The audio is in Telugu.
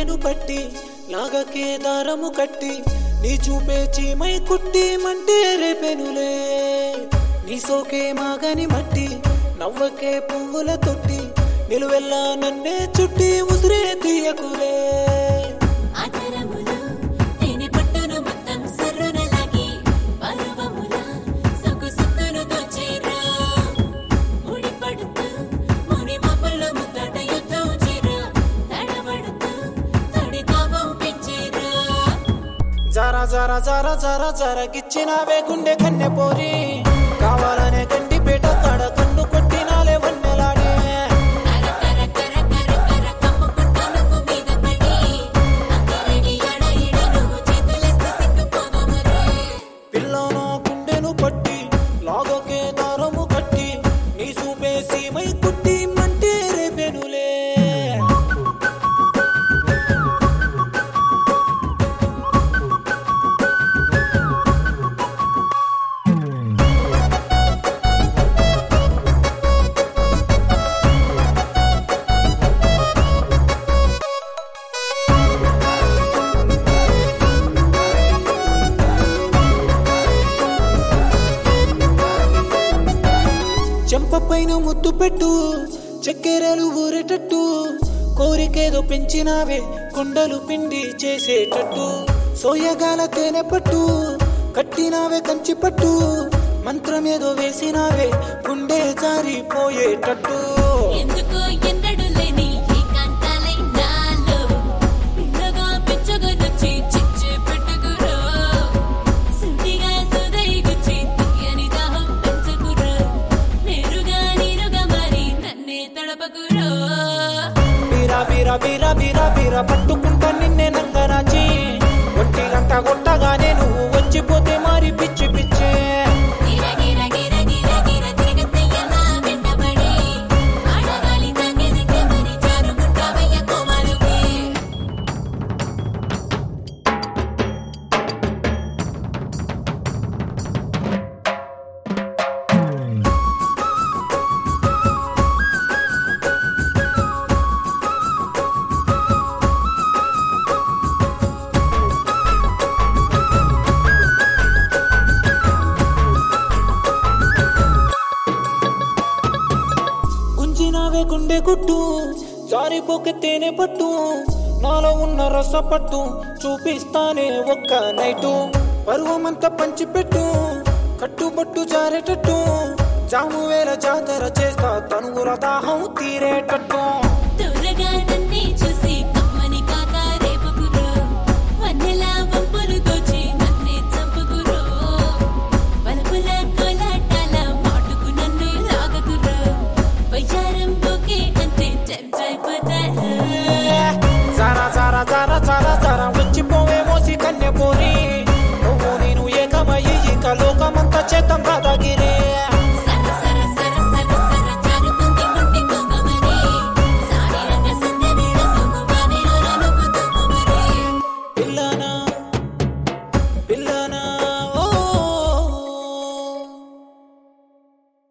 గుండెను పట్టి లాగకే దారము కట్టి నీ చూపే చీమై కుట్టి మంటే రేపెనులే నీ సోకే మాగని మట్టి నవ్వకే పువ్వుల తొట్టి నిలువెల్లా నన్నే చుట్టి ఉసిరే తీయకులే ఆధారములో తేనె పట్టును మొత్తం సర్రున లాగి పర్వముల సొక్కు సొక్కును దోచేరా ముడి పడుతూ ముని మబ్బుల్లో ముద్దట యుద్ధం చేరా తడబడుతూ తడి తాపం పెంచేరా జరా జరా జరా జరా జరా గిచ్చినావే గుండె కన్నె పోరి కావాలనే గండి పేట కాడ కన్ను కొట్టినాలే వన్నెలాడే కర కర కర కర కర కమ్ముకుంటా నువ్వు మీద పడి అక్కరడి అడ ఇడ నువ్వు చేతులేస్తే సిక్కుపోవమరే పిల్లనా గుండెను పట్టి లాగకే దారము కట్టి నీ చూపే సీమై కుట్టి మంటే రేపెనులే చెంప పైన ముద్దు పెట్టు చక్కెరలు ఊరేటట్టు కోరికేదో పెంచినావే కొండలు పిండి చేసేటట్టు సోయగాల తేనె పట్టు కట్టినావే కంచి పట్టు మంత్రమేదో వేసినావే గుండె జారిపోయేటట్టు ఎందుకో ఎన్నడు లేని ఏకాంతాలై నాలో పిల్లగా పిచ్చగొచ్చి చిచ్చు పెట్టుకురో సుడిగా సుదై గుచ్చి తీయని దాహం పెంచుకురో నేరుగా నీరుగా మరి నన్నే తడపకురో బీరా బీరా బీరా బీరా బీరా పట్టుకుంటా నిన్నే నంగరాచి ఒంటి గంట కొట్టగానే నువ్వు వచ్చిపోతే మరి పిచ్చి పిచ్చే గిర గిర గిర గిర గిర తిరగతయ్య నా వెంటబడి ఆడగాలి తాగేదికే మరి జారుకుంటావయ్య కోమాలుకి గుంజినావే గుండె గుట్టు జారిపోకే తేనె పట్టు నాలో ఉన్న రస పట్టు చూపిస్తానే ఒక్క నైటు పరువమంతా పంచిపెట్టు కట్టుబట్టు జారేటట్టు జాము వేల జాతర చేస్తా తనుగుల దాహం తీరేటట్టు